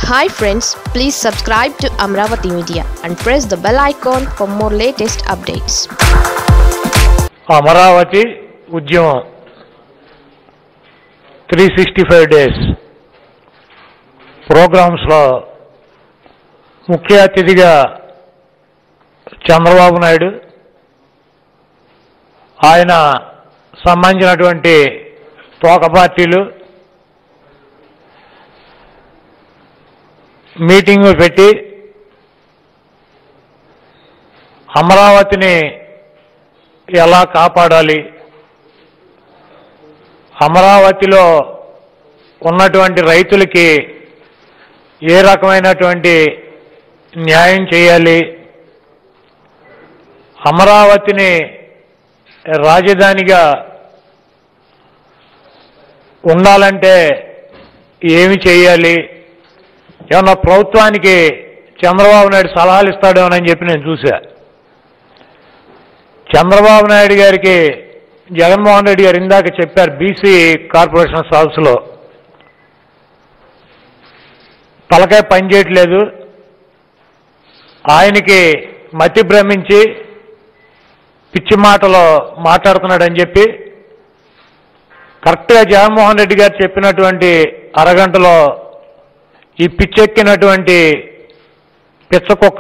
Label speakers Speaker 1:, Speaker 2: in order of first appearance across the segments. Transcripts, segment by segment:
Speaker 1: hi friends please subscribe to Amaravati media and press the bell icon for more latest updates
Speaker 2: Amaravati ఉద్యమం three sixty five days ప్రోగ్రామ్స్లో ముఖ్య అతిథిగా చంద్రబాబు నాయుడు ఆయన సంబంధించినటువంటి తోక పార్టీలు మీటింగ్ పెట్టి అమరావతిని ఎలా కాపాడాలి అమరావతిలో ఉన్నటువంటి రైతులకి ఏ రకమైనటువంటి న్యాయం చేయాలి అమరావతిని రాజధానిగా ఉండాలంటే ఏమి చేయాలి ఏమన్నా ప్రభుత్వానికి చంద్రబాబు నాయుడు సలహాలు ఇస్తాడేమోనని చెప్పి నేను చూశా చంద్రబాబు నాయుడు గారికి జగన్మోహన్ రెడ్డి గారు ఇందాక చెప్పారు బీసీ కార్పొరేషన్ హౌస్లో తలకాయ పనిచేయట్లేదు ఆయనకి మతి భ్రమించి పిచ్చి మాటలో మాట్లాడుతున్నాడని చెప్పి కరెక్ట్గా జగన్మోహన్ రెడ్డి గారు చెప్పినటువంటి అరగంటలో ఈ పిచ్చెక్కినటువంటి పిచ్చకుక్క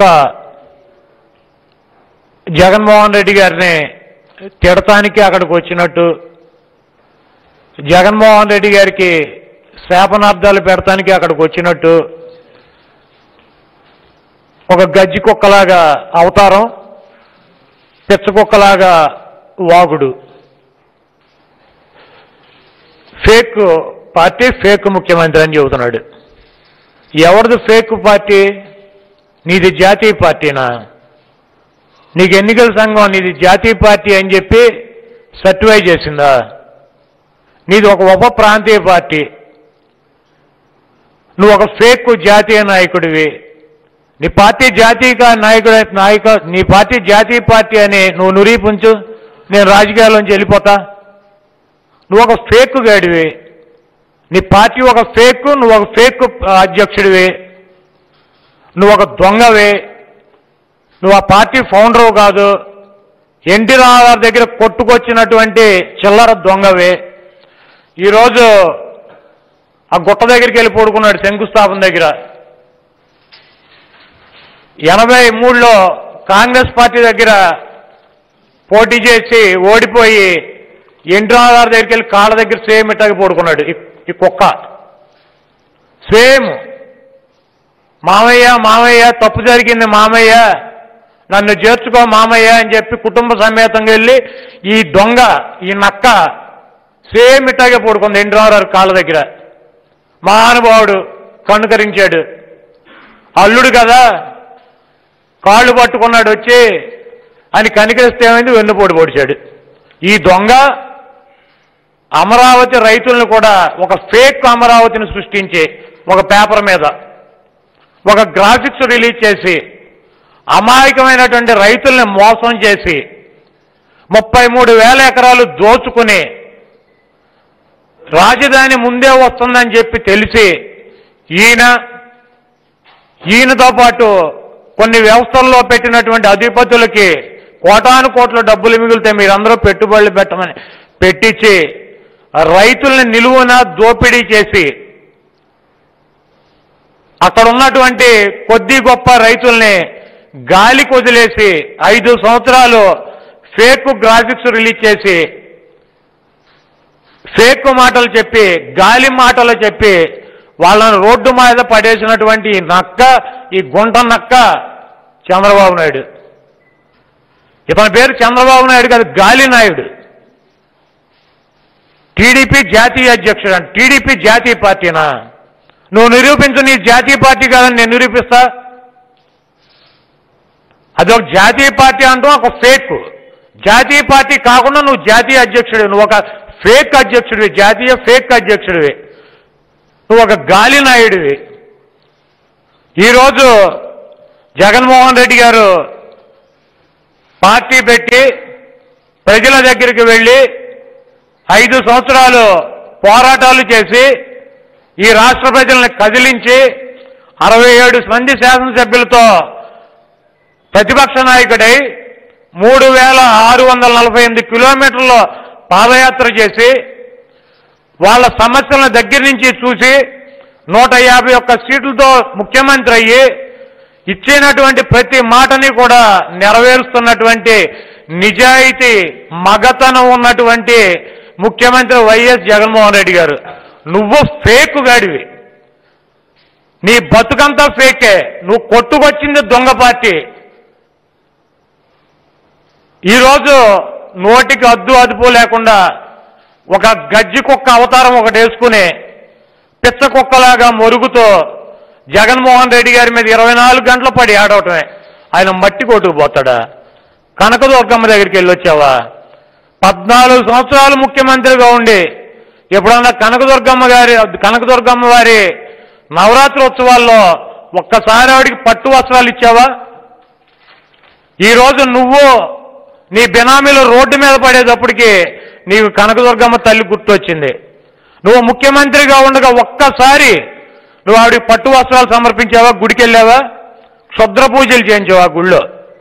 Speaker 2: జగన్మోహన్ రెడ్డి గారిని తిడటానికి అక్కడికి వచ్చినట్టు జగన్మోహన్ రెడ్డి గారికి శాపనార్థాలు పెడతానికి అక్కడికి వచ్చినట్టు ఒక గజ్జి కుక్కలాగా అవతారం పిచ్చ కుక్కలాగా వాగుడు ఫేక్ పార్టీ ఫేక్ ముఖ్యమంత్రి అని చెబుతున్నాడు ఎవరిది ఫేక్ పార్టీ నీది జాతీయ పార్టీనా నీకు ఎన్నికల సంఘం నీది జాతీయ పార్టీ అని చెప్పి సర్టిఫై చేసిందా నీది ఒక ఉప ప్రాంతీయ పార్టీ నువ్వు ఒక ఫేక్ జాతీయ నాయకుడివి నీ పార్టీ జాతీయ నాయకుడు నాయక నీ పార్టీ జాతీయ పార్టీ అని నువ్వు నిరూపించు నేను రాజకీయాల్లోంచి వెళ్ళిపోతా నువ్వు ఒక ఫేక్ గాడివి నీ పార్టీ ఒక ఫేక్ నువ్వు ఒక ఫేక్ అధ్యక్షుడివి నువ్వు ఒక దొంగవి నువ్వు ఆ పార్టీ ఫౌండరు కాదు ఎన్టీ రామారావు దగ్గర కొట్టుకొచ్చినటువంటి చిల్లర దొంగవి ఈరోజు ఆ గుట్ట దగ్గరికి వెళ్ళి పడుకున్నాడు శంకుస్థాపన దగ్గర ఎనభై మూడులో కాంగ్రెస్ పార్టీ దగ్గర పోటీ చేసి ఓడిపోయి ఎన్టీ రామారావు దగ్గరికి వెళ్ళి కాళ్ళ దగ్గర సేమ్ ఇట్టాగి పడుకున్నాడు ఈ- ఈ కుక్క సేమ్ మామయ్య మామయ్య తప్పు జరిగింది మామయ్య నన్ను చేర్చుకో మామయ్య అని చెప్పి కుటుంబ సమేతంగా వెళ్ళి ఈ దొంగ ఈ నక్క సేమ్ ఇట్టాగే పడుకుంది ఎన్టీ రామారావు కాళ్ళ దగ్గర మహానుభావుడు కనుకరించాడు అల్లుడు కదా కాళ్ళు పట్టుకున్నాడు వచ్చి అని కనికరిస్తే ఏమైంది వెన్నుపోటు పొడిచాడు ఈ దొంగ అమరావతి రైతులను కూడా ఒక ఫేక్ అమరావతిని సృష్టించి ఒక పేపర్ మీద ఒక గ్రాఫిక్స్ రిలీజ్ చేసి అమాయకమైనటువంటి రైతుల్ని మోసం చేసి ముప్పై మూడు వేల ఎకరాలు దోచుకుని రాజధాని ముందే వస్తుందని చెప్పి తెలిసి ఈయన ఈయనతో పాటు కొన్ని వ్యవస్థల్లో పెట్టినటువంటి అధిపతులకి కోటాను కోట్ల డబ్బులు మిగిలితే మీరందరూ పెట్టుబడులు పెట్టమని పెట్టించి రైతుల్ని నిలువున దోపిడీ చేసి అక్కడ ఉన్నటువంటి కొద్ది గొప్ప రైతుల్ని గాలికి వదిలేసి ఐదు సంవత్సరాలు ఫేక్ గ్రాఫిక్స్ రిలీజ్ చేసి ఫేక్ మాటలు చెప్పి గాలి మాటలు చెప్పి వాళ్ళని రోడ్డు మీద పడేసినటువంటి ఈ నక్క ఈ గుంట నక్క చంద్రబాబు నాయుడు ఇతని పేరు చంద్రబాబు నాయుడు కాదు గాలి నాయుడు టీడీపీ జాతీయ అధ్యక్షుడు అంట టీడీపీ జాతీయ పార్టీనా నువ్వు నిరూపించు నీ జాతీయ పార్టీ కాదని నేను నిరూపిస్తా అది ఒక జాతీయ పార్టీ అంటూ ఒక ఫేక్ జాతీయ పార్టీ కాకుండా నువ్వు జాతీయ అధ్యక్షుడివి నువ్వు ఒక ఫేక్ అధ్యక్షుడివి జాతీయ ఫేక్ అధ్యక్షుడివి నువ్వు ఒక గాలి నాయుడివి ఈరోజు జగన్మోహన్ రెడ్డి గారు పార్టీ పెట్టి ప్రజల దగ్గరికి వెళ్ళి ఐదు సంవత్సరాలు పోరాటాలు చేసి ఈ రాష్ట్ర ప్రజల్ని కదిలించి అరవై ఏడు మంది శాసనసభ్యులతో ప్రతిపక్ష నాయకుడై మూడు వేల ఆరు వందల నలభై ఎనిమిది కిలోమీటర్ల పాదయాత్ర చేసి వాళ్ళ సమస్యలను దగ్గర నుంచి చూసి నూట యాభై ఒక్క సీట్లతో ముఖ్యమంత్రి అయ్యి ఇచ్చినటువంటి ప్రతి మాటని కూడా నెరవేరుస్తున్నటువంటి నిజాయితీ మగతనం ఉన్నటువంటి ముఖ్యమంత్రి వైఎస్ జగన్మోహన్ రెడ్డి గారు నువ్వు ఫేక్ గాడివి నీ బతుకంతా ఫేకే నువ్వు కొట్టుకొచ్చింది దొంగ పార్టీ ఈరోజు నోటికి అద్దు అదుపు లేకుండా ఒక గజ్జి కుక్క అవతారం ఒకటి వేసుకుని పిచ్చ కుక్కలాగా మొరుగుతో జగన్మోహన్ రెడ్డి గారి మీద ఇరవై నాలుగు గంటలు పడి ఆడవటమే ఆయన మట్టి కొట్టుకుపోతాడా కనకదుర్గమ్మ దగ్గరికి వెళ్ళి వచ్చావా పద్నాలుగు సంవత్సరాలు ముఖ్యమంత్రిగా ఉండి ఎప్పుడన్నా కనకదుర్గమ్మ గారి కనకదుర్గమ్మ వారి నవరాత్రి ఉత్సవాల్లో ఒక్కసారి ఆవిడికి పట్టు వస్త్రాలు ఇచ్చావా ఈరోజు నువ్వు నీ బినామీలు రోడ్డు మీద పడేటప్పటికి నీకు కనకదుర్గమ్మ తల్లి గుర్తొచ్చింది నువ్వు ముఖ్యమంత్రిగా ఉండగా ఒక్కసారి నువ్వు ఆవిడికి పట్టు వస్త్రాలు సమర్పించావా గుడికి వెళ్ళావా క్షుద్ర పూజలు చేయించావా గుళ్ళో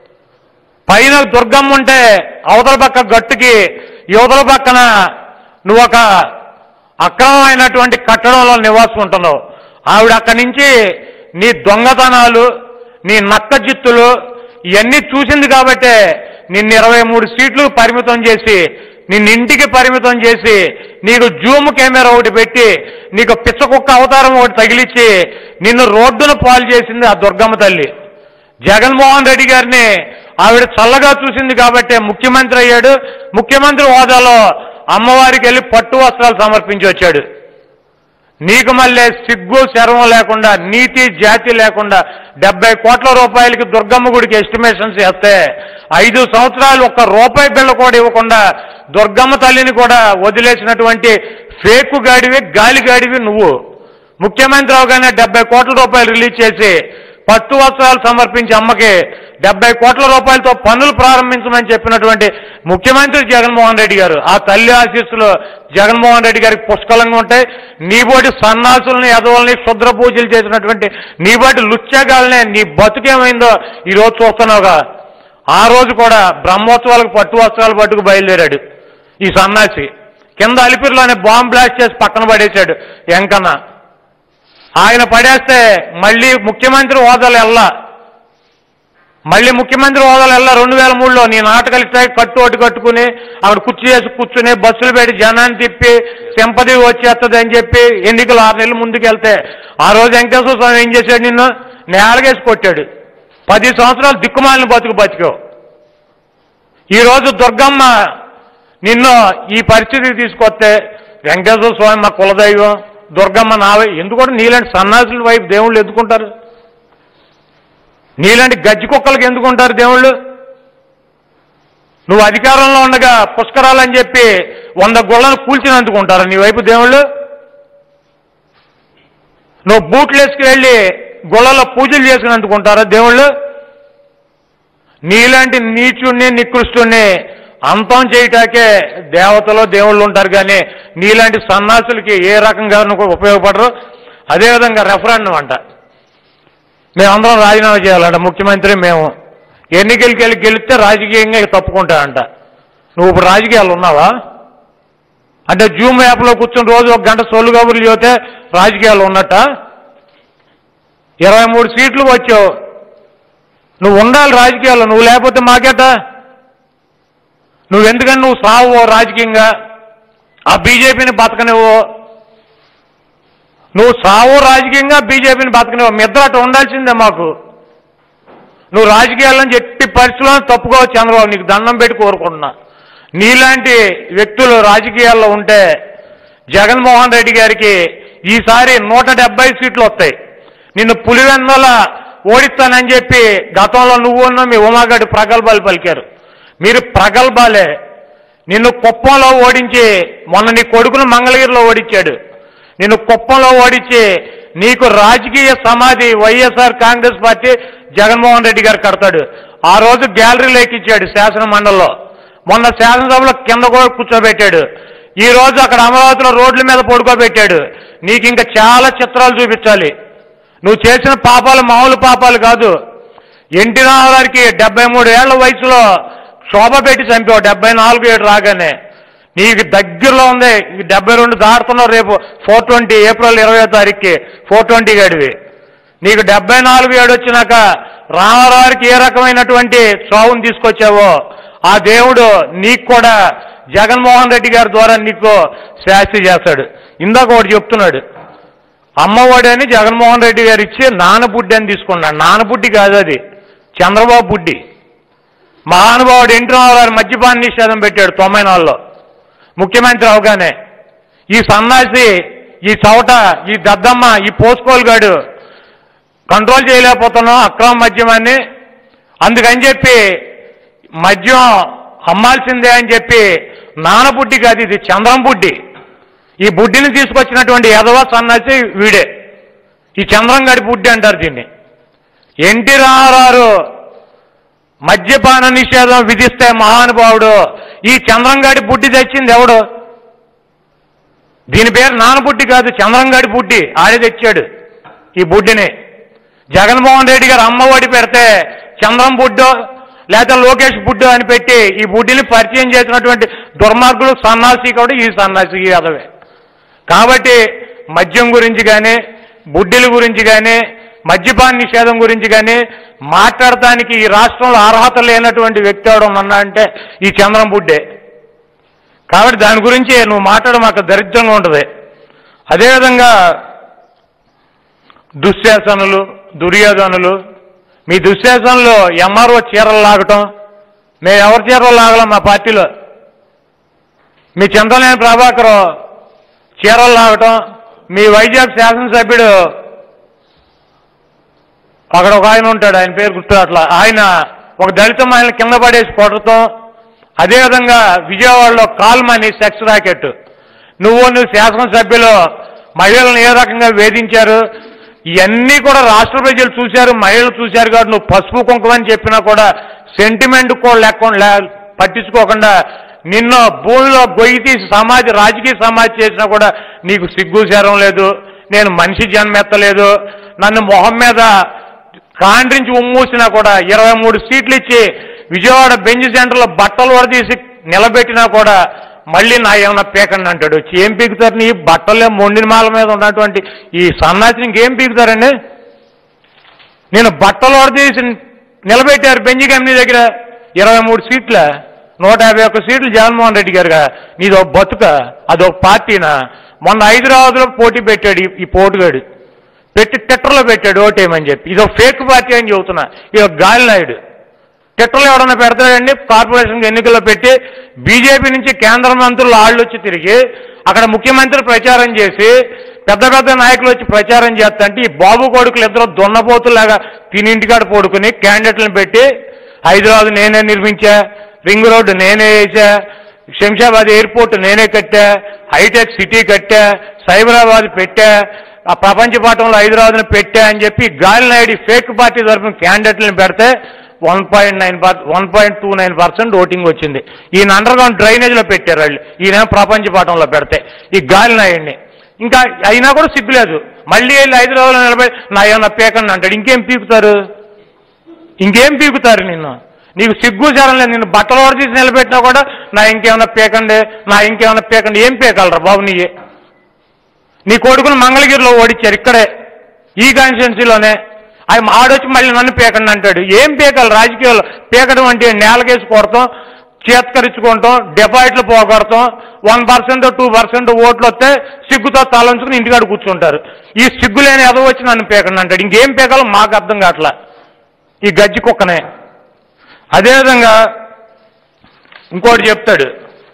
Speaker 2: పైన దుర్గమ్మ ఉంటే అవతల పక్క గట్టుకి యువతల పక్కన నువ్వు ఒక అక్రమమైనటువంటి కట్టడంలో నివాసం ఉంటున్నావు ఆవిడ అక్కడి నుంచి నీ దొంగతనాలు నీ నక్క జిత్తులు ఇవన్నీ చూసింది కాబట్టే నిన్ను ఇరవై మూడు సీట్లు పరిమితం చేసి నిన్ను ఇంటికి పరిమితం చేసి నీకు జూమ్ కెమెరా ఒకటి పెట్టి నీకు పిచ్చ కుక్క అవతారం ఒకటి తగిలిచ్చి నిన్ను రోడ్డున పాలు చేసింది ఆ దుర్గమ్మ తల్లి జగన్మోహన్ రెడ్డి గారిని ఆవిడ చల్లగా చూసింది కాబట్టే ముఖ్యమంత్రి అయ్యాడు ముఖ్యమంత్రి హోదాలో అమ్మవారికి వెళ్ళి పట్టు వస్త్రాలు సమర్పించి వచ్చాడు నీకు మళ్ళీ సిగ్గు శరం లేకుండా నీతి జాతి లేకుండా డెబ్బై కోట్ల రూపాయలకి దుర్గమ్మ గుడికి ఎస్టిమేషన్స్ వేస్తే ఐదు సంవత్సరాలు ఒక్క రూపాయి బిళ్ళ కూడా ఇవ్వకుండా దుర్గమ్మ తల్లిని కూడా వదిలేసినటువంటి ఫేకు గాడివి గాలి గాడివి నువ్వు ముఖ్యమంత్రి అవగానే డెబ్బై కోట్ల రూపాయలు రిలీజ్ చేసి పట్టు వస్త్రాలు సమర్పించి అమ్మకి డెబ్బై కోట్ల రూపాయలతో పనులు ప్రారంభించమని చెప్పినటువంటి ముఖ్యమంత్రి జగన్మోహన్ రెడ్డి గారు ఆ తల్లి ఆశీస్సులు జగన్మోహన్ రెడ్డి గారికి పుష్కలంగా ఉంటాయి నీబోటి సన్నాసుల్ని ఎదవల్ని శుద్ర పూజలు చేసినటువంటి నీబోటి లుచ్చగాల్ని నీ బతుకేమైందో ఈ రోజు చూస్తున్నావుగా ఆ రోజు కూడా బ్రహ్మోత్సవాలకు పట్టు వస్త్రాలు పట్టుకు బయలుదేరాడు ఈ సన్నాసి కింద అలిపిరిలోనే బాంబ్ బ్లాస్ట్ చేసి పక్కన పడేశాడు ఎంకన్న ఆయన పడేస్తే మళ్ళీ ముఖ్యమంత్రి హోదాలు వెళ్ళా మళ్ళీ ముఖ్యమంత్రి హోదాలు వెళ్ళా రెండు వేల మూడులో నీ నాటకాలు ఇట్లా కట్టు ఒకటి కట్టుకుని అక్కడ కుర్చీ వేసి కూర్చుని బస్సులు పెట్టి జనాన్ని తిప్పి సింపతి వచ్చేస్తుంది అని చెప్పి ఎన్నికలు ఆరు నెలలు ముందుకు వెళ్తే ఆ రోజు వెంకటేశ్వర స్వామి ఏం చేశాడు నిన్ను నేలగేసి కొట్టాడు పది సంవత్సరాలు దిక్కుమాలిన బతుకు బతికావు ఈరోజు దుర్గమ్మ నిన్ను ఈ పరిస్థితికి తీసుకొస్తే వెంకటేశ్వర స్వామి మా కులదైవం దుర్గమ్మ నావే ఎందుకంటే నీలాంటి సన్నాసుల వైపు దేవుళ్ళు ఎందుకుంటారు నీలాంటి గజ్జి కుక్కలకు ఎందుకుంటారు దేవుళ్ళు నువ్వు అధికారంలో ఉండగా పుష్కరాలని చెప్పి వంద గుళ్ళను కూల్చినందుకు ఉంటారు నీ వైపు దేవుళ్ళు నువ్వు బూట్లు వేసుకువెళ్ళి గుళ్ళలో పూజలు చేసుకున్నందుకు ఉంటారా దేవుళ్ళు నీలాంటి నీచుణ్ణి నికృష్టుణ్ణి అంతం చేయటాకే దేవతలు దేవుళ్ళు ఉంటారు కానీ నీలాంటి సన్నాసులకి ఏ రకంగా ఉపయోగపడరు అదేవిధంగా రెఫరెండం అంట మేమందరం రాజీనామా చేయాలంట ముఖ్యమంత్రి మేము ఎన్నికలకి వెళ్ళి గెలిస్తే రాజకీయంగా ఇక తప్పుకుంటానంట నువ్వు ఇప్పుడు రాజకీయాలు ఉన్నావా అంటే జూమ్ యాప్లో కూర్చొని రోజు ఒక గంట సొల్లు కబుర్లు చెబితే రాజకీయాలు ఉన్నట్ట ఇరవై మూడు సీట్లు వచ్చావు నువ్వు ఉండాలి రాజకీయాల్లో నువ్వు లేకపోతే మాకేట నువ్వు ఎందుకని నువ్వు సావు రాజకీయంగా ఆ బీజేపీని బతకనివ్వు నువ్వు సావు రాజకీయంగా బీజేపీని బతకనివ్వు మీ ఇద్దరు అటు ఉండాల్సిందే మాకు నువ్వు రాజకీయాలను ఎట్టి పరిస్థితుల్లో తప్పుకోవచ్చు చంద్రబాబు నీకు దండం పెట్టి కోరుకుంటున్నా నీలాంటి వ్యక్తులు రాజకీయాల్లో ఉంటే జగన్మోహన్ రెడ్డి గారికి ఈసారి నూట డెబ్బై సీట్లు వస్తాయి నిన్ను పులివెందల ఓడిస్తానని చెప్పి గతంలో నువ్వున్న మీ ఉమాగడ్డి ప్రగల్భాలు పలికారు మీరు ప్రగల్భాలే నిన్ను కుప్పంలో ఓడించి మొన్న నీ కొడుకును మంగళగిరిలో ఓడించాడు నిన్ను కుప్పంలో ఓడించి నీకు రాజకీయ సమాధి వైఎస్ఆర్ కాంగ్రెస్ పార్టీ జగన్మోహన్ రెడ్డి గారు కడతాడు ఆ రోజు గ్యాలరీలో ఎక్కించాడు శాసన మండలిలో మొన్న శాసనసభలో కింద కూడా కూర్చోబెట్టాడు ఈ రోజు అక్కడ అమరావతిలో రోడ్ల మీద పడుకోబెట్టాడు నీకు ఇంకా చాలా చిత్రాలు చూపించాలి నువ్వు చేసిన పాపాలు మామూలు పాపాలు కాదు ఎన్టీ రామారావుకి డెబ్బై మూడు ఏళ్ల వయసులో శోభ పెట్టి చంపావు డెబ్బై నాలుగు ఏడు రాగానే నీకు దగ్గరలో ఉంది ఈ డెబ్బై రెండు దాటుతున్నావు రేపు ఫోర్ ట్వంటీ ఏప్రిల్ ఇరవై తారీఖుకి ఫోర్ ట్వంటీ గడివి నీకు డెబ్బై నాలుగు ఏడు వచ్చినాక రామారావుకి ఏ రకమైనటువంటి చావును తీసుకొచ్చావో ఆ దేవుడు నీకు కూడా జగన్మోహన్ రెడ్డి గారి ద్వారా నీకు శాస్తి చేస్తాడు ఇందాక ఒకటి చెప్తున్నాడు అమ్మఒడి అని జగన్మోహన్ రెడ్డి గారు ఇచ్చి నానబుడ్డి అని తీసుకున్నాడు నానబుడ్డి కాదు అది చంద్రబాబు బుడ్డి మహానుభావుడు ఎన్టీ రామారావు మద్యపాన నిషేధం పెట్టాడు తొంభై నాలుగులో ముఖ్యమంత్రి అవగానే ఈ సన్నాసి ఈ చవట ఈ దద్దమ్మ ఈ పోసుకోలుగాడు కంట్రోల్ చేయలేకపోతున్నాం అక్రమ మద్యమాన్ని అందుకని చెప్పి మద్యం అమ్మాల్సిందే అని చెప్పి నానబుడ్డి కాదు ఇది చంద్రం బుడ్డి ఈ బుడ్డిని తీసుకొచ్చినటువంటి యదవ సన్నాసి వీడే ఈ చంద్రంగాడి బుడ్డి అంటారు దీన్ని ఎన్టీ రామారావు మద్యపాన నిషేధం విధిస్తే మహానుభావుడు ఈ చంద్రంగాడి బుడ్డి తెచ్చింది ఎవడు దీని పేరు నానబుడ్డి కాదు చంద్రంగాడి బుడ్డి ఆడే తెచ్చాడు ఈ బుడ్డిని జగన్మోహన్ రెడ్డి గారు అమ్మఒడి పెడితే చంద్రం బుడ్డో లేదా లోకేష్ బుడ్డో అని పెట్టి ఈ బుడ్డిని పరిచయం చేసినటువంటి దుర్మార్గులు సన్నాసి కూడా ఈ సన్నాసి ఈ అదవే కాబట్టి మద్యం గురించి కానీ బుడ్డిల గురించి కానీ మద్యపాన నిషేధం గురించి కానీ మాట్లాడటానికి ఈ రాష్ట్రంలో అర్హత లేనటువంటి వ్యక్తి అవడం అన్నా అంటే ఈ చంద్రం బుడ్డే కాబట్టి దాని గురించి నువ్వు మాట్లాడడం మాకు దరిద్రంగా ఉంటుంది అదేవిధంగా దుశ్శాసనులు దుర్యోధనులు మీ దుశ్శాసనలో ఎంఆర్ఓ చీరలు లాగటం మేము ఎవరి చీరలు లాగలం మా పార్టీలో మీ చింతలేని ప్రభాకర్ చీరలు లాగటం మీ వైజాగ్ శాసనసభ్యుడు అక్కడ ఒక ఆయన ఉంటాడు ఆయన పేరు గుర్తు అట్లా ఆయన ఒక దళిత మహిళ కింద పడేసి కొడటం అదేవిధంగా విజయవాడలో కాల్మని సెక్స్ రాకెట్ నువ్వు నువ్వు శాసనసభ్యులు మహిళలను ఏ రకంగా వేధించారు ఇవన్నీ కూడా రాష్ట్ర ప్రజలు చూశారు మహిళలు చూశారు కాబట్టి నువ్వు పసుపు కుంకుమ అని చెప్పినా కూడా సెంటిమెంట్ కూడా లేకుండా పట్టించుకోకుండా నిన్ను భూమిలో గొయ్యి తీసి సమాజ రాజకీయ సమాజ్ చేసినా కూడా నీకు సిగ్గు శరం లేదు నేను మనిషి జన్మెత్తలేదు నన్ను మొహం మీద కాండ్రించి ఉమ్మూసినా కూడా ఇరవై మూడు సీట్లు ఇచ్చి విజయవాడ బెంచ్ సెంటర్లో బట్టలు వడదీసి నిలబెట్టినా కూడా మళ్ళీ నా ఏమన్నా పీకండి అంటాడు వచ్చి ఏం పీకుతారు నీ బట్టలే మొండిన మాల మీద ఉన్నటువంటి ఈ సన్నాసిని ఇంకేం పీకుతారండి నేను బట్టలు వడదీసి నిలబెట్టారు బెంజి కంపెనీ దగ్గర ఇరవై మూడు సీట్ల నూట యాభై ఒక్క సీట్లు జగన్మోహన్ రెడ్డి గారుగా నీది ఒక బతుక అదొక పార్టీనా మొన్న హైదరాబాద్లో పోటీ పెట్టాడు ఈ- ఈ పోటుగాడు పెట్టి ట్విట్టర్లో పెట్టాడు ఓటేయమని చెప్పి ఇది ఒక ఫేక్ పార్టీ అని చెబుతున్నా ఇది ఒక గాలి నాయుడు ట్విట్టర్లో ఎవడన్నా పెడతాడండి కార్పొరేషన్ ఎన్నికల్లో పెట్టి బీజేపీ నుంచి కేంద్ర మంత్రులు ఆళ్ళు వచ్చి తిరిగి అక్కడ ముఖ్యమంత్రి ప్రచారం చేసి పెద్ద పెద్ద నాయకులు వచ్చి ప్రచారం చేస్తంటే ఈ బాబు కొడుకులు ఇద్దరు దున్నపోతులాగా తినింటికాడ పడుకుని క్యాండిడేట్లను పెట్టి హైదరాబాద్ నేనే నిర్మించా రింగ్ రోడ్డు నేనే వేసా శంషాబాద్ ఎయిర్పోర్ట్ నేనే కట్టా హైటెక్ సిటీ కట్టా సైబరాబాద్ పెట్టా ఆ ప్రపంచ పటంలో హైదరాబాద్ని పెట్టా అని చెప్పి గాలి నాయుడు ఫేక్ పార్టీ తరఫున క్యాండిడేట్లను పెడితే one point nine one point two nine percent voting వచ్చింది ఈయన అండర్ గ్రౌండ్ డ్రైనేజ్లో పెట్టారు వాళ్ళు ఈయన ప్రపంచ పటంలో పెడితే ఈ గాలి నాయుడిని ఇంకా అయినా కూడా సిగ్గులేదు మళ్ళీ వెళ్ళి హైదరాబాద్లో నిలబడి నా ఏమన్నా పీకండి అంటాడు ఇంకేం పీకుతారు ఇంకేం పీకుతారు నిన్ను నీకు సిగ్గు జరం లేదు నిన్ను బట్టలు ఓడ తీసి నిలబెట్టినా కూడా నా ఇంకేమైనా పీకండి నా ఇంకేమైనా పీకండి ఏం పీకలరా బాబు నీయే నీ కొడుకును మంగళగిరిలో ఓడించారు ఇక్కడే ఈ కాన్స్టిట్యున్సీలోనే ఆయన ఆడొచ్చి మళ్ళీ నన్ను పీకండి అంటాడు ఏం పీకాలి రాజకీయాల్లో పీకడం అంటే నేలకేసి కొడతాం చేత్కరించుకుంటాం డిపాజిట్లు పోగొడతాం వన్ పర్సెంట్ టూ పర్సెంట్ ఓట్లు వస్తే సిగ్గుతో తలంచుకుని ఇంటికాడ కూర్చుంటారు ఈ సిగ్గు లేని ఎదవ వచ్చి నన్ను పీకండి అంటాడు ఇంకేం పీకాలో మాకు అర్థం కావట్లా ఈ గజ్జి కుక్కనే అదేవిధంగా ఇంకోటి చెప్తాడు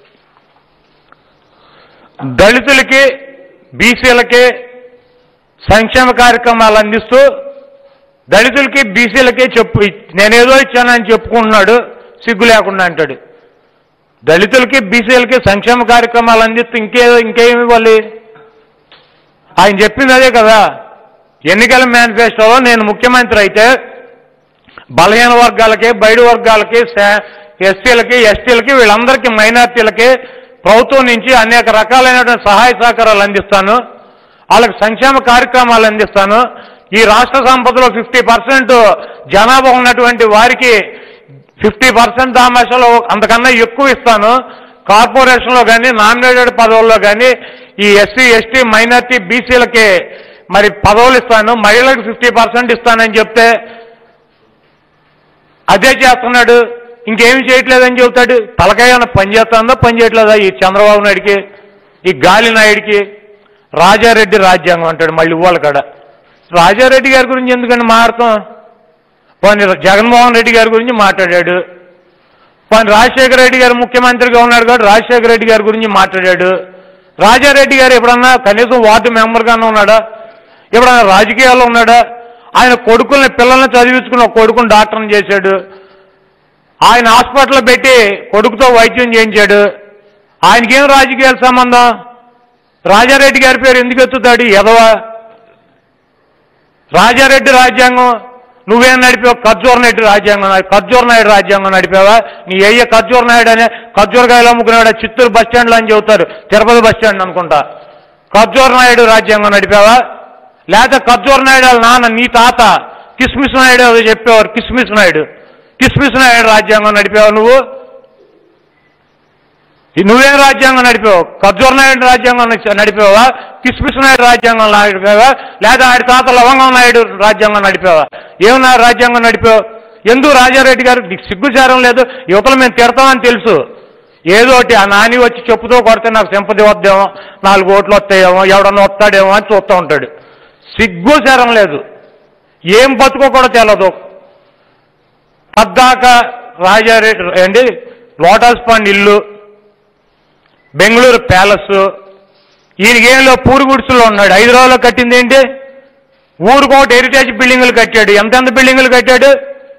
Speaker 2: దళితులకి బీసీలకి సంక్షేమ కార్యక్రమాలు అందిస్తూ దళితులకి బీసీలకి చెప్పు నేనేదో ఇచ్చానని చెప్పుకుంటున్నాడు సిగ్గు లేకుండా అంటాడు దళితులకి బీసీలకి సంక్షేమ కార్యక్రమాలు అందిస్తూ ఇంకే ఇంకేమి ఇవ్వాలి ఆయన చెప్పింది అదే కదా ఎన్నికల మేనిఫెస్టోలో నేను ముఖ్యమంత్రి అయితే బలహీన వర్గాలకి బయట వర్గాలకి శా- ఎస్సీలకి ఎస్టీలకి వీళ్ళందరికీ మైనార్టీలకి ప్రభుత్వం నుంచి అనేక రకాలైనటువంటి సహాయ సహకారాలు అందిస్తాను వాళ్ళకి సంక్షేమ కార్యక్రమాలు అందిస్తాను ఈ రాష్ట్ర సంపదలో ఫిఫ్టీ పర్సెంట్ జనాభా ఉన్నటువంటి వారికి ఫిఫ్టీ పర్సెంట్ దామాషలో అంతకన్నా ఎక్కువ ఇస్తాను కార్పొరేషన్లో కానీ నామినేటెడ్ పదవుల్లో కానీ ఈ ఎస్సీ ఎస్టీ మైనార్టీ బీసీలకి మరి పదవులు ఇస్తాను మహిళలకు ఫిఫ్టీ పర్సెంట్ ఇస్తానని చెప్తే అదే చేస్తున్నాడు ఇంకేమి చేయట్లేదని చెబుతాడు తలకాయ పని చేస్తుందా పని చేయట్లేదా ఈ చంద్రబాబు నాయుడికి ఈ గాలి నాయుడికి రాజారెడ్డి రాజ్యాంగం అంటాడు మళ్ళీ ఇవాళ కాడ రాజారెడ్డి గారి గురించి ఎందుకండి మాట్లాడతాం పోనీ జగన్మోహన్ రెడ్డి గారి గురించి మాట్లాడాడు పోనీ రాజశేఖర రెడ్డి గారు ముఖ్యమంత్రిగా ఉన్నాడు కాబట్టి రాజశేఖర రెడ్డి గారి గురించి మాట్లాడాడు రాజారెడ్డి గారు ఎప్పుడన్నా కనీసం వార్డు మెంబర్గానే ఉన్నాడా ఎప్పుడన్నా రాజకీయాల్లో ఉన్నాడా ఆయన కొడుకుల్ని పిల్లల్ని చదివించుకుని ఒక కొడుకుని డాక్టర్ని చేశాడు ఆయన హాస్పిటల్లో పెట్టి కొడుకుతో వైద్యం చేయించాడు ఆయనకేం రాజకీయాల సంబంధం రాజారెడ్డి గారి పేరు ఎందుకు ఎత్తుతాడు ఎదవ రాజారెడ్డి రాజ్యాంగం నువ్వేం నడిపావు ఖర్జూర్ నాయుడు రాజ్యాంగం ఖర్జూర్ నాయుడు రాజ్యాంగం నడిపావా నీ అయ్య ఖర్జూర్ నాయుడు అనే ఖర్జూరకాయలు అమ్ముకున్నాడు చిత్తూరు బస్ స్టాండ్లో అని చెబుతారు తిరుపతి బస్ స్టాండ్ అనుకుంటా ఖర్జూర్ నాయుడు రాజ్యాంగం నడిపావా లేకపోతే ఖర్జూర్ నాయుడు వాళ్ళ నాన్న నీ తాత కిస్మిస్ నాయుడు ఏదో చెప్పేవారు కిస్మిస్ నాయుడు కిస్మిస్ నాయుడు రాజ్యాంగం నడిపావా నువ్వు ఈ నువ్వేం రాజ్యాంగం నడిపావు ఖర్జూర్ నాయుడు రాజ్యాంగం నడిచ- నడిపావా కిస్మిస్ నాయుడు రాజ్యాంగం నడిపావా లేదా ఆడి తాత లవంగం నాయుడు రాజ్యాంగం నడిపావా ఏమన్నా రాజ్యాంగం నడిపావు ఎందుకు రాజారెడ్డి గారు నీకు సిగ్గుచారం లేదు యువతలు మేము తిడతామని తెలుసు ఏదో ఒకటి ఆ నాని వచ్చి చెప్పుతో కొడితే నాకు సింపతి వద్దేమో నాలుగు ఓట్లు వస్తాయేమో ఎవడన్నా వస్తాడేమో అని చూస్తూ ఉంటాడు సిగ్గుచారం లేదు ఏం బతుకో కూడా తెలదు పద్దాక రాజారెడ్డి ఏంటి లోటస్ పండ్ ఇల్లు బెంగళూరు ప్యాలెస్ ఈయనకేంలో పూరు గుడిసెలో ఉన్నాడు హైదరాబాద్లో కట్టింది ఏంటి ఊరుకోటి హెరిటేజ్ బిల్డింగులు కట్టాడు ఎంతెంత బిల్డింగులు కట్టాడు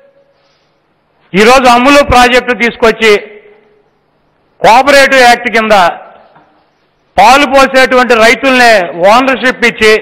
Speaker 2: ఈరోజు అమ్ములు ప్రాజెక్టు తీసుకొచ్చి కోఆపరేటివ్ యాక్ట్ కింద పాలు పోసేటువంటి రైతుల్ని ఓనర్షిప్ ఇచ్చి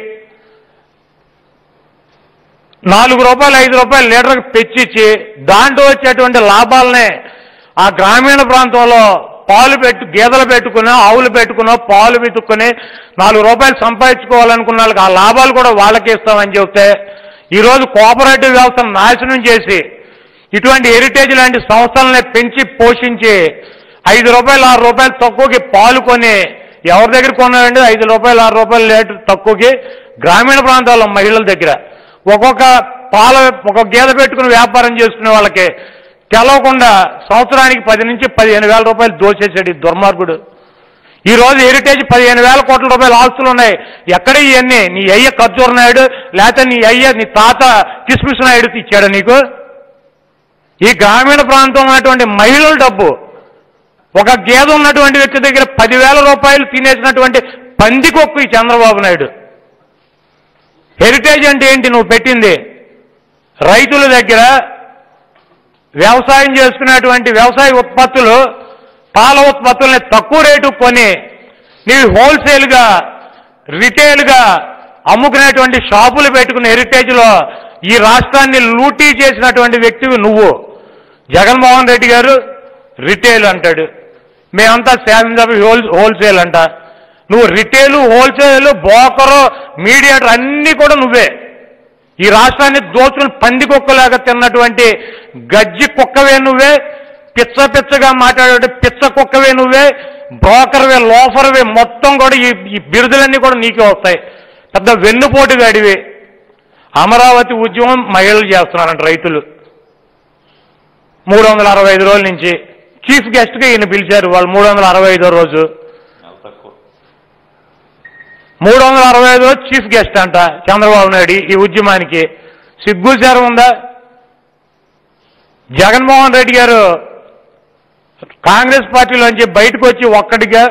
Speaker 2: నాలుగు రూపాయలు ఐదు రూపాయలు లీటర్కి పెంచిచ్చి దాంట్లో వచ్చేటువంటి లాభాలనే ఆ గ్రామీణ ప్రాంతంలో పాలు పెట్టు గేదెలు పెట్టుకుని ఆవులు పెట్టుకుని పాలు పెట్టుకుని నాలుగు రూపాయలు సంపాదించుకోవాలనుకున్న వాళ్ళకి ఆ లాభాలు కూడా వాళ్ళకి ఇస్తామని చెప్తే ఈరోజు కోఆపరేటివ్ వ్యవస్థను నాశనం చేసి ఇటువంటి హెరిటేజ్ లాంటి సంస్థలని పెంచి పోషించి ఐదు రూపాయలు ఆరు రూపాయలు తక్కువకి పాలు కొని ఎవరి దగ్గర కొన్నారండి ఐదు రూపాయలు ఆరు రూపాయలు లీటర్ తక్కువకి గ్రామీణ ప్రాంతాల్లో మహిళల దగ్గర ఒక్కొక్క పాల ఒక గేదె పెట్టుకుని వ్యాపారం చేసుకునే వాళ్ళకి తెలవకుండా సంవత్సరానికి పది నుంచి పదిహేను వేల రూపాయలు దోచేసాడు ఈ దుర్మార్గుడు ఈ రోజు హెరిటేజ్ పదిహేను వేల కోట్ల రూపాయల ఆస్తులు ఉన్నాయి ఎక్కడ ఇవన్నీ నీ అయ్య ఖర్జూర నాయుడు లేకపోతే నీ అయ్య నీ తాత కిస్మిస్ నాయుడు ఇచ్చాడు నీకు ఈ గ్రామీణ ప్రాంతంలో ఉన్నటువంటి మహిళల డబ్బు ఒక గేదె ఉన్నటువంటి వ్యక్తి దగ్గర పదివేల రూపాయలు తినేసినటువంటి పందికొక్కు ఈ చంద్రబాబు నాయుడు హెరిటేజ్ అంటే ఏంటి నువ్వు పెట్టింది రైతుల దగ్గర వ్యవసాయం చేసుకునేటువంటి వ్యవసాయ ఉత్పత్తులు పాల ఉత్పత్తుల్ని తక్కువ రేటు కొని నీవు హోల్సేల్గా రిటైల్గా అమ్ముకునేటువంటి షాపులు పెట్టుకున్న హెరిటేజ్లో ఈ రాష్ట్రాన్ని లూటీ చేసినటువంటి వ్యక్తివి నువ్వు జగన్మోహన్ రెడ్డి గారు రిటైల్ అంటాడు మేమంతా శాసనసభ హోల్ హోల్సేల్ అంట నువ్వు రిటైల్ హోల్సేల్ బోకరు మీడియేటర్ అన్నీ కూడా నువ్వే ఈ రాష్ట్రాన్ని దోచుకుని పంది కుక్కలాగా తిన్నటువంటి గజ్జి కుక్కవే నువ్వే పిచ్చ పిచ్చగా మాట్లాడే పిచ్చ కుక్కవే నువ్వే బ్రోకర్వే లోఫర్వే మొత్తం కూడా ఈ ఈ బిరుదులన్నీ కూడా నీకే వస్తాయి పెద్ద వెన్నుపోటుగాడివి అమరావతి ఉద్యమం మహిళలు చేస్తున్నారంట రైతులు మూడు వందల అరవై ఐదు రోజుల నుంచి చీఫ్ గెస్ట్గా ఈయన పిలిచారు వాళ్ళు మూడు వందల అరవై ఐదో రోజు మూడు వందల అరవై ఐదు రోజు చీఫ్ గెస్ట్ అంట చంద్రబాబు నాయుడు ఈ ఉద్యమానికి సిగ్గుచారం ఉందా జగన్మోహన్ రెడ్డి గారు కాంగ్రెస్ పార్టీలోంచి బయటకు వచ్చి ఒక్కడిగా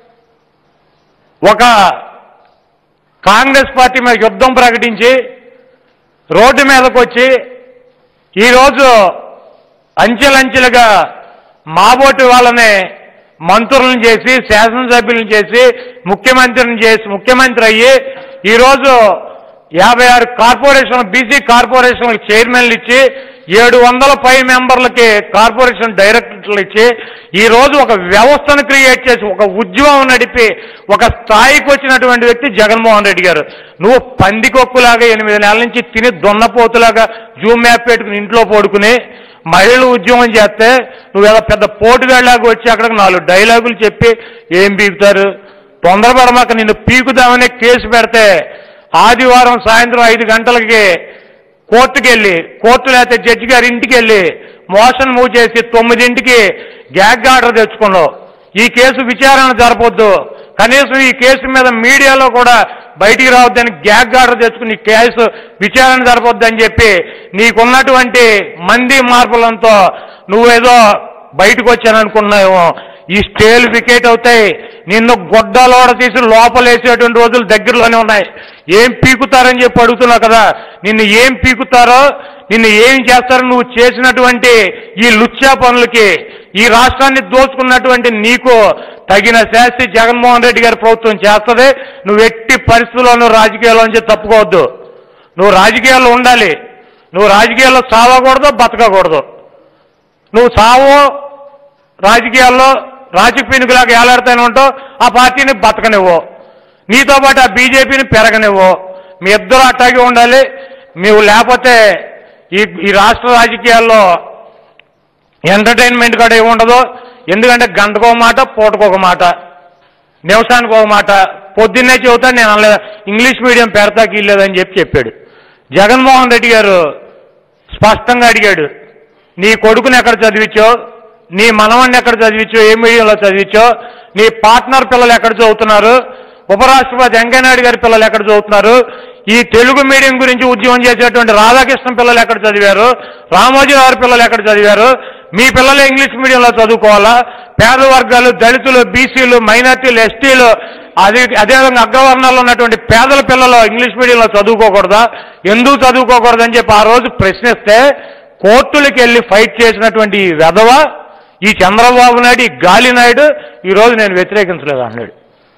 Speaker 2: ఒక కాంగ్రెస్ పార్టీ మీద యుద్ధం ప్రకటించి రోడ్డు మీదకు వచ్చి ఈరోజు అంచెలంచెలుగా మాబోటి వాళ్ళని మంత్రులను చేసి శాసనసభ్యులను చేసి ముఖ్యమంత్రిని చేసి ముఖ్యమంత్రి అయ్యి ఈరోజు యాభై ఆరు కార్పొరేషన్ బీసీ కార్పొరేషన్లకు చైర్మన్లు ఇచ్చి ఏడు వందల పై మెంబర్లకి కార్పొరేషన్ డైరెక్టర్లు ఇచ్చి ఈ రోజు ఒక వ్యవస్థను క్రియేట్ చేసి ఒక ఉద్యమం నడిపి ఒక స్థాయికి వచ్చినటువంటి వ్యక్తి జగన్మోహన్ రెడ్డి గారు నువ్వు పందికొక్కులాగా ఎనిమిది నెలల నుంచి తిని దొన్నపోతులాగా జూమ్ మ్యాప్ పెట్టుకుని ఇంట్లో పడుకుని మహిళలు ఉద్యమం చేస్తే నువ్వేదో పెద్ద పోటుగాళ్ళలాగా వచ్చి అక్కడికి నాలుగు డైలాగులు చెప్పి ఏం పీకుతారు తొందరపడమాక నిన్ను పీకుదామనే కేసు పెడితే ఆదివారం సాయంత్రం ఐదు గంటలకి కోర్టుకి వెళ్ళి కోర్టు లేకపోతే జడ్జి గారి ఇంటికి వెళ్ళి మోషన్ మూవ్ చేసి తొమ్మిదింటికి గ్యాగ్ ఆర్డర్ తెచ్చుకున్నావు ఈ కేసు విచారణ జరపొద్దు కనీసం ఈ కేసు మీద మీడియాలో కూడా బయటికి రావద్దని గ్యాగ్ ఆర్డర్ తెచ్చుకుని ఈ కేసు విచారణ జరపొద్దు అని చెప్పి నీకున్నటువంటి మంది మార్పులంతో నువ్వేదో బయటకు వచ్చాననుకున్నావేమో ఈ స్టేలు వికెట్ అవుతాయి నిన్ను గొడ్డలోడ తీసి లోపలేసేటువంటి రోజులు దగ్గరలోనే ఉన్నాయి ఏం పీకుతారని చెప్పి అడుగుతున్నావు కదా నిన్ను ఏం పీకుతారో నిన్ను ఏం చేస్తారో నువ్వు చేసినటువంటి ఈ లుచ్చా పనులకి ఈ రాష్ట్రాన్ని దోచుకున్నటువంటి నీకు తగిన శాస్తి జగన్మోహన్ రెడ్డి గారి ప్రభుత్వం చేస్తుంది నువ్వు ఎట్టి పరిస్థితుల్లోనూ రాజకీయాల్లోంచి తప్పుకోవద్దు నువ్వు రాజకీయాల్లో ఉండాలి నువ్వు రాజకీయాల్లో చావకూడదు బతకకూడదు నువ్వు చావో రాజకీయాల్లో రాజకీయలాగా ఏలాడుతూనే ఉంటావు ఆ పార్టీని బతకనివ్వు నీతో పాటు ఆ బీజేపీని పెరగనివ్వు మీ ఇద్దరు అట్టాగే ఉండాలి నువ్వు లేకపోతే ఈ ఈ రాష్ట్ర రాజకీయాల్లో ఎంటర్టైన్మెంట్ కూడా ఏమి ఉండదు ఎందుకంటే గంటకో మాట పూటకొక మాట నిమిషానికి ఒక మాట పొద్దున్నే చెబుతాను నేను అనలేదు ఇంగ్లీష్ మీడియం పెడతాకి ఇల్లేదని చెప్పి చెప్పాడు జగన్మోహన్ రెడ్డి గారు స్పష్టంగా అడిగాడు నీ కొడుకుని ఎక్కడ చదివించో నీ మనవణ్ణి ఎక్కడ చదివించో ఏ మీడియంలో చదివించో నీ పార్ట్నర్ పిల్లలు ఎక్కడ చదువుతున్నారు ఉపరాష్ట్రపతి వెంకయ్యనాయుడు గారి పిల్లలు ఎక్కడ చదువుతున్నారు ఈ తెలుగు మీడియం గురించి ఉద్యమం చేసేటువంటి రాధాకృష్ణ పిల్లలు ఎక్కడ చదివారు రామోజీ గారి పిల్లలు ఎక్కడ చదివారు మీ పిల్లలు ఇంగ్లీష్ మీడియంలో చదువుకోవాలా పేద వర్గాలు దళితులు బీసీలు మైనార్టీలు ఎస్టీలు అదే అదేవిధంగా అగ్రవర్ణాల్లో ఉన్నటువంటి పేదల పిల్లలు ఇంగ్లీష్ మీడియంలో చదువుకోకూడదా ఎందుకు చదువుకోకూడదని చెప్పి ఆ రోజు ప్రశ్నిస్తే కోర్టులకు వెళ్ళి ఫైట్ చేసినటువంటి ఈ వెధవ ఈ చంద్రబాబు నాయుడు ఈ గాలి నాయుడు ఈ రోజు నేను వ్యతిరేకించలేదు అన్నాడు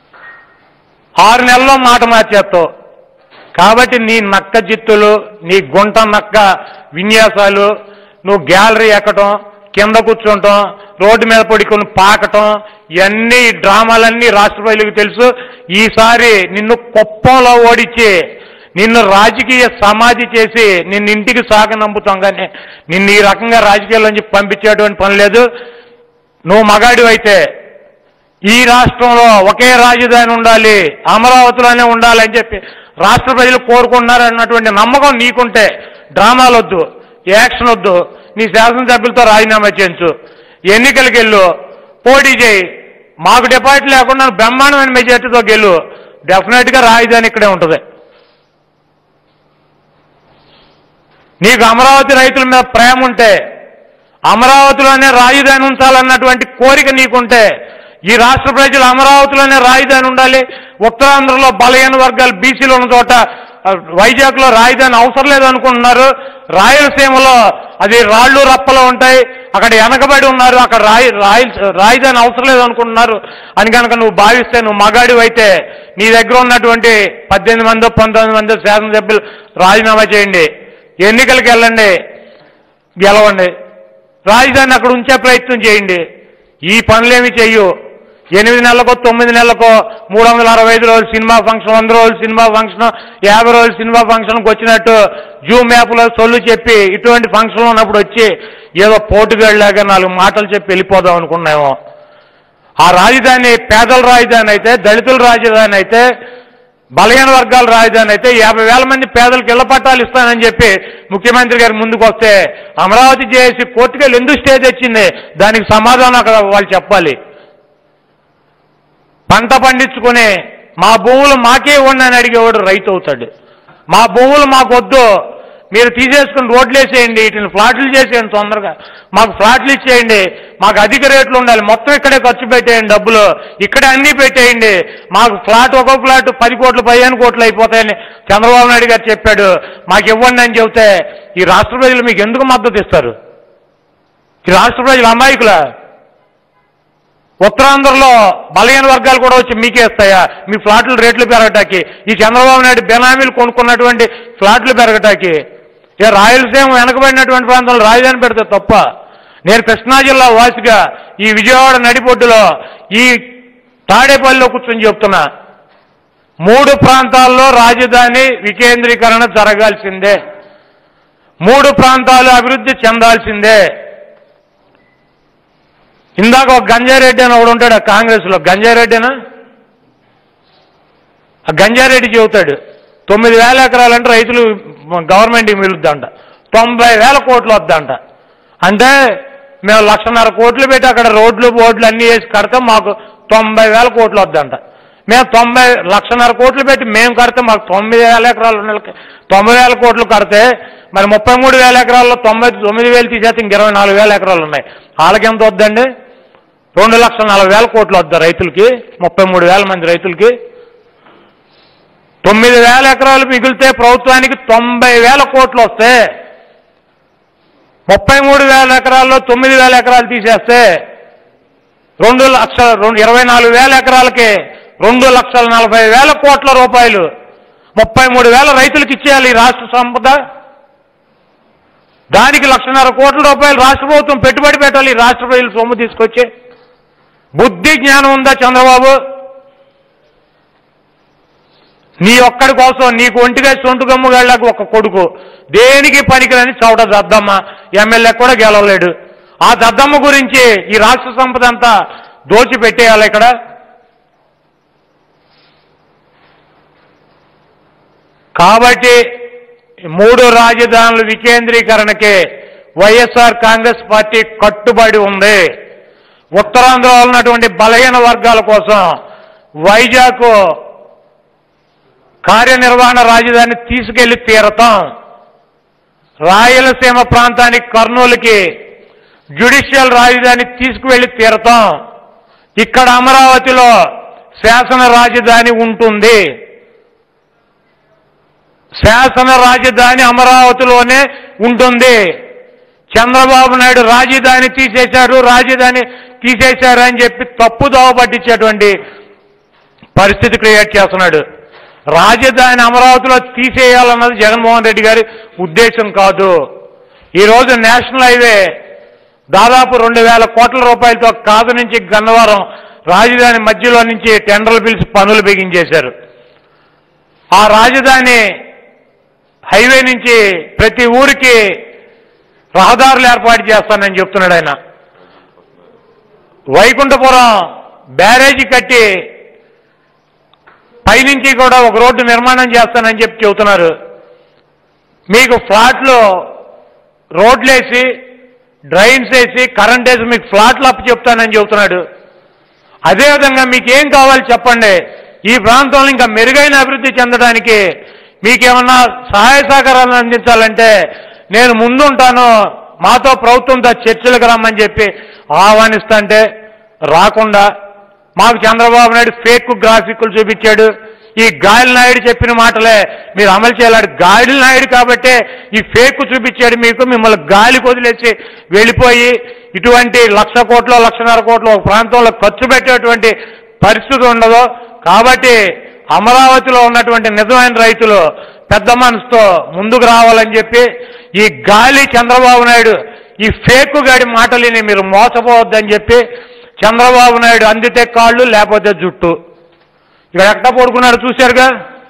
Speaker 2: ఆరు నెలల్లో మాట మార్చేస్తావు కాబట్టి నీ నక్క జిత్తులు నీ గుంట నక్క విన్యాసాలు నువ్వు గ్యాలరీ ఎక్కటం కింద కూర్చుంటాం రోడ్డు మీద పడుకొని పాకటం ఇవన్నీ ఈ డ్రామాలన్నీ రాష్ట్ర ప్రజలకు తెలుసు ఈసారి నిన్ను కుప్పంలో ఓడించి నిన్ను రాజకీయ సమాధి చేసి నిన్ను ఇంటికి సాగ నమ్ముతాం కానీ నిన్ను ఈ రకంగా రాజకీయాల్లోంచి పంపించేటువంటి పని లేదు నువ్వు మగాడివి అయితే ఈ రాష్ట్రంలో ఒకే రాజధాని ఉండాలి అమరావతిలోనే ఉండాలి అని చెప్పి రాష్ట్ర ప్రజలు కోరుకుంటున్నారు అన్నటువంటి నమ్మకం నీకుంటే డ్రామాలు వద్దు యాక్షన్ వద్దు నీ శాసనసభ్యులతో రాజీనామా చేయించు ఎన్నికలకు వెళ్ళు పోటీ చేయి మాకు డిపాజిట్ లేకుండా బ్రహ్మాండమైన మెజార్టీతో గెలు డెఫినెట్గా రాజధాని ఇక్కడే ఉంటుంది నీకు అమరావతి రైతుల మీద ప్రేమ ఉంటే అమరావతిలోనే రాజధాని ఉంచాలన్నటువంటి కోరిక నీకుంటే ఈ రాష్ట్ర ప్రజలు అమరావతిలోనే రాజధాని ఉండాలి ఉత్తరాంధ్రలో బలహీన వర్గాలు బీసీలు ఉన్న చోట ఆ, వైజాగ్లో రాజధాని అవసరం లేదనుకుంటున్నారు రాయలసీమలో అది రాళ్ళు రప్పలు ఉంటాయి అక్కడ వెనకబడి ఉన్నారు అక్కడ రాయి రాయి రాజధాని అవసరం లేదనుకుంటున్నారు అని కనుక నువ్వు భావిస్తే నువ్వు మగాడివి అయితే నీ దగ్గర ఉన్నటువంటి పద్దెనిమిది మందో పంతొమ్మిది మందో శాసనసభ్యులు రాజీనామా చేయండి ఎన్నికలకు వెళ్ళండి గెలవండి రాజధాని అక్కడ ఉంచే ప్రయత్నం చేయండి ఈ పనులేమి చెయ్యు ఎనిమిది నెలలకో తొమ్మిది నెలలకో మూడు వందల అరవై ఐదు రోజులు సినిమా ఫంక్షన్ వంద రోజులు సినిమా ఫంక్షన్ యాభై రోజులు సినిమా ఫంక్షన్కి వచ్చినట్టు జూమ్ యాప్లో సొల్లు చెప్పి ఇటువంటి ఫంక్షన్ ఉన్నప్పుడు వచ్చి ఏదో పోటుగాళ్ళలాగా నాలుగు మాటలు చెప్పి వెళ్ళిపోదాం అనుకున్నామో ఆ రాజధాని పేదల రాజధాని అయితే దళితుల రాజధాని అయితే బలహీన వర్గాల రాజధాని అయితే యాభై వేల మంది పేదలకు ఇళ్ల పట్టాలు ఇస్తానని చెప్పి ముఖ్యమంత్రి గారి ముందుకు వస్తే అమరావతి చేసి కోర్టుకెళ్ళి ఎందుకు స్టే తెచ్చింది దానికి సమాధానం అక్కడ వాళ్ళు చెప్పాలి పంట పండించుకుని మా భూములు మాకే ఇవ్వండి అని అడిగేవాడు రైతు అవుతాడు మా భూములు మాకు వద్దు మీరు తీసేసుకుని రోడ్లు వేసేయండి వీటిని ఫ్లాట్లు చేసేయండి తొందరగా మాకు ఫ్లాట్లు ఇచ్చేయండి మాకు అధిక రేట్లు ఉండాలి మొత్తం ఇక్కడే ఖర్చు పెట్టేయండి డబ్బులు ఇక్కడే అన్నీ పెట్టేయండి మాకు ఫ్లాట్ ఒక్కో ఫ్లాట్ పది కోట్లు పదిహేను కోట్లు అయిపోతాయని చంద్రబాబు నాయుడు గారు చెప్పాడు మాకు ఇవ్వండి అని చెబితే ఈ రాష్ట్ర ప్రజలు మీకు ఎందుకు మద్దతు ఇస్తారు ఈ రాష్ట్ర ప్రజలు అమాయకులా ఉత్తరాంధ్రలో బలహీన వర్గాలు కూడా వచ్చి మీకే ఇస్తాయా మీ ఫ్లాట్లు రేట్లు పెరగటానికి ఈ చంద్రబాబు నాయుడు బెనామీలు కొనుక్కున్నటువంటి ఫ్లాట్లు పెరగటానికి ఇక రాయలసీమ వెనకబడినటువంటి ప్రాంతంలో రాజధాని పెడితే తప్ప నేను కృష్ణా జిల్లా వాసిగా ఈ విజయవాడ నడిపొడ్డులో ఈ తాడేపల్లిలో కూర్చొని చెప్తున్నా మూడు ప్రాంతాల్లో రాజధాని వికేంద్రీకరణ జరగాల్సిందే మూడు ప్రాంతాలు అభివృద్ధి చెందాల్సిందే ఇందాక ఒక గంజారెడ్డి అని ఒకడు ఉంటాడు ఆ కాంగ్రెస్లో గంజారెడ్డినా ఆ గంజారెడ్డి చెబుతాడు తొమ్మిది వేల ఎకరాలంటే రైతులు గవర్నమెంట్కి మిగులుద్దంట తొంభై వేల కోట్లు వద్దంట అంటే మేము లక్షన్నర కోట్లు పెట్టి అక్కడ రోడ్లు బోర్డులు అన్నీ వేసి కడతాం మాకు తొంభై వేల కోట్లు వద్దంట మేము తొంభై లక్షన్నర కోట్లు పెట్టి మేము కడితే మాకు తొమ్మిది వేల ఎకరాలు ఉన్న వాళ్ళకి తొంభై వేల కోట్లు కడితే మరి ముప్పై మూడు వేల ఎకరాల్లో తొంభై తొమ్మిది వేలు తీసేస్తే ఇంక ఇరవై నాలుగు వేల ఎకరాలు ఉన్నాయి వాళ్ళకి ఎంత వద్దండి రెండు లక్షల నలభై వేల కోట్లు వద్దా రైతులకి ముప్పై మూడు వేల మంది రైతులకి తొమ్మిది వేల ఎకరాలు మిగిలితే ప్రభుత్వానికి తొంభై వేల కోట్లు వస్తే ముప్పై మూడు వేల ఎకరాల్లో తొమ్మిది వేల ఎకరాలు తీసేస్తే రెండు లక్షల రెండు ఇరవై నాలుగు వేల ఎకరాలకి రెండు లక్షల నలభై వేల కోట్ల రూపాయలు ముప్పై మూడు వేల రైతులకు ఇచ్చేయాలి ఈ రాష్ట్ర సంపద దానికి లక్షన్నర కోట్ల రూపాయలు రాష్ట్ర ప్రభుత్వం పెట్టుబడి పెట్టాలి ఈ రాష్ట్ర ప్రజలు సొమ్ము తీసుకొచ్చి బుద్ధి జ్ఞానం ఉందా చంద్రబాబు నీ ఒక్కడి కోసం నీకు ఒంటిగా సొంటు గమ్ముగాళ్ళకు ఒక కొడుకు దేనికి పనికిరని చౌట దద్దమ్మ ఎమ్మెల్యే కూడా గెలవలేడు ఆ దద్దమ్మ గురించి ఈ రాష్ట్ర సంపద అంతా దోచి పెట్టేయాలి ఇక్కడ కాబట్టి మూడు రాజధానుల వికేంద్రీకరణకే వైఎస్ఆర్ కాంగ్రెస్ పార్టీ కట్టుబడి ఉంది ఉత్తరాంధ్రలో ఉన్నటువంటి బలహీన వర్గాల కోసం వైజాగ్ కార్యనిర్వహణ రాజధాని తీసుకెళ్లి తీరతాం రాయలసీమ ప్రాంతానికి కర్నూలుకి జ్యుడిషియల్ రాజధాని తీసుకువెళ్లి తీరతాం ఇక్కడ అమరావతిలో శాసన రాజధాని ఉంటుంది శాసన రాజధాని అమరావతిలోనే ఉంటుంది చంద్రబాబు నాయుడు రాజధాని తీసేశారు రాజధాని తీసేశారు అని చెప్పి తప్పు దోవ పట్టించేటువంటి పరిస్థితి క్రియేట్ చేస్తున్నాడు రాజధాని అమరావతిలో తీసేయాలన్నది జగన్మోహన్ రెడ్డి గారి ఉద్దేశం కాదు ఈరోజు నేషనల్ హైవే దాదాపు రెండు వేల కోట్ల రూపాయలతో కాదు నుంచి గన్నవరం రాజధాని మధ్యలో నుంచి టెండర్లు పిలిచి పనులు బిగించేశారు ఆ రాజధాని హైవే నుంచి ప్రతి ఊరికి రహదారులు ఏర్పాటు చేస్తానని చెప్తున్నాడు ఆయన వైకుంఠపురం బ్యారేజీ కట్టి పైనుంచి కూడా ఒక రోడ్డు నిర్మాణం చేస్తానని చెప్పి చెబుతున్నారు మీకు ఫ్లాట్లు రోడ్లేసి డ్రైన్స్ వేసి కరెంట్ వేసి మీకు ఫ్లాట్లు అప్పు చెప్తానని చెబుతున్నాడు అదేవిధంగా మీకు ఏం కావాలి చెప్పండి ఈ ప్రాంతంలో ఇంకా మెరుగైన అభివృద్ధి చెందడానికి మీకేమన్నా సహాయ సహకారాలను అందించాలంటే నేను ముందుంటాను మాతో ప్రభుత్వంతో చర్చలకు రమ్మని చెప్పి ఆహ్వానిస్తాంటే రాకుండా మాకు చంద్రబాబు నాయుడు ఫేక్ గ్రాఫిక్లు చూపించాడు ఈ గాలి నాయుడు చెప్పిన మాటలే మీరు అమలు చేయాలి గాలి నాయుడు కాబట్టే ఈ ఫేక్ చూపించాడు మీకు మిమ్మల్ని గాలి వదిలేసి వెళ్ళిపోయి ఇటువంటి లక్ష కోట్లు లక్షన్నర కోట్లు ఒక ప్రాంతంలో ఖర్చు పెట్టేటువంటి పరిస్థితి ఉండదు కాబట్టి అమరావతిలో ఉన్నటువంటి నిజమైన రైతులు పెద్ద మనసుతో ముందుకు రావాలని చెప్పి ఈ గాలి చంద్రబాబు నాయుడు ఈ ఫేక్ గాడి మాటలిని మీరు మోసపోవద్దని చెప్పి చంద్రబాబు నాయుడు అందితే కాళ్ళు లేకపోతే జుట్టు ఇక్కడ ఎక్కడ పడుకున్నాడు చూశారుగా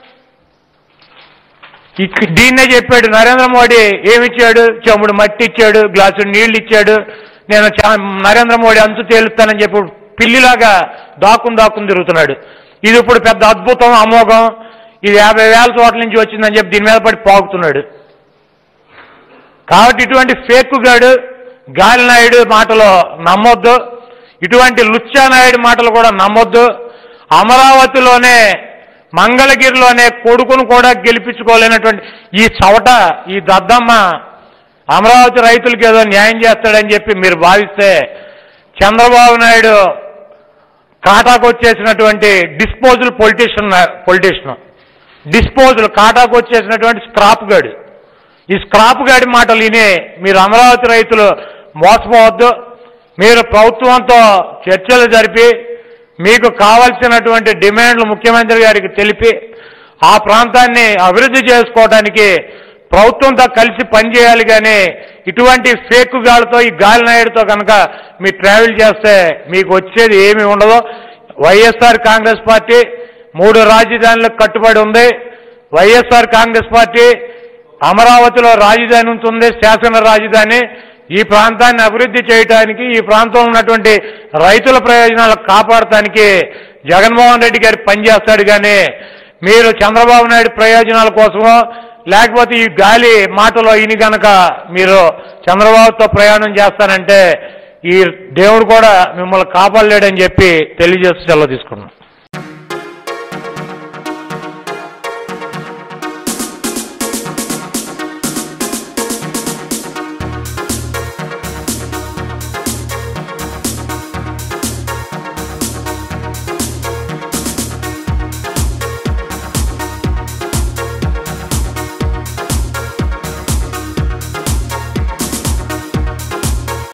Speaker 2: ఇక్- దీన్నే చెప్పాడు నరేంద్ర మోడీ ఏమిచ్చాడు చెముడు మట్టి ఇచ్చాడు గ్లాసు నీళ్లు ఇచ్చాడు నేను చా- నరేంద్ర మోడీ అంతు తేలుస్తానని చెప్పి పిల్లిలాగా దాక్కుని దాక్కుని తిరుగుతున్నాడు ఇది ఇప్పుడు పెద్ద అద్భుతం అమోఘం ఇది యాభై వేల చోట్ల నుంచి వచ్చిందని చెప్పి దీని మీద పడి పాకుతున్నాడు కాబట్టి ఇటువంటి ఫేక్ గాడు గాలి నాయుడు మాటలు నమ్మొద్దు ఇటువంటి లుచ్చా నాయుడు మాటలు కూడా నమ్మొద్దు అమరావతిలోనే మంగళగిరిలోనే కొడుకును కూడా గెలిపించుకోలేనటువంటి ఈ చవట ఈ దద్దమ్మ అమరావతి రైతులకు ఏదో న్యాయం చేస్తాడని చెప్పి మీరు భావిస్తే చంద్రబాబు నాయుడు కాటాకు వచ్చేసినటువంటి డిస్పోజల్ పొలిటీషియన్ పొలిటీషియన్ డిస్పోజల్ కాటాకు వచ్చేసినటువంటి స్క్రాప్ గాడు ఈ స్క్రాప్ గాడి మాటలు విని మీరు అమరావతి రైతులు మోసపోవద్దు మీరు ప్రభుత్వంతో చర్చలు జరిపి మీకు కావలసినటువంటి డిమాండ్లు ముఖ్యమంత్రి గారికి తెలిపి ఆ ప్రాంతాన్ని అభివృద్ధి చేసుకోవడానికి ప్రభుత్వంతో కలిసి పనిచేయాలి కానీ ఇటువంటి ఫేక్ గాలితో ఈ గాలి నాయుడుతో కనుక మీరు ట్రావెల్ చేస్తే మీకు వచ్చేది ఏమీ ఉండదు వైఎస్ఆర్ కాంగ్రెస్ పార్టీ మూడు రాజధానులకు కట్టుబడి ఉంది వైఎస్ఆర్ కాంగ్రెస్ పార్టీ అమరావతిలో రాజధాని ఉంటుంది శాసన రాజధాని ఈ ప్రాంతాన్ని అభివృద్ధి చేయడానికి ఈ ప్రాంతంలో ఉన్నటువంటి రైతుల ప్రయోజనాలు కాపాడటానికి జగన్మోహన్ రెడ్డి గారు పనిచేస్తాడు కానీ మీరు చంద్రబాబు నాయుడు ప్రయోజనాల కోసమో లేకపోతే ఈ గాలి మాటలో ఇని గనక మీరు చంద్రబాబుతో ప్రయాణం చేస్తానంటే ఈ దేవుడు కూడా మిమ్మల్ని కాపాడలేడని చెప్పి తెలియజేస్తూ సెలవు తీసుకున్నాం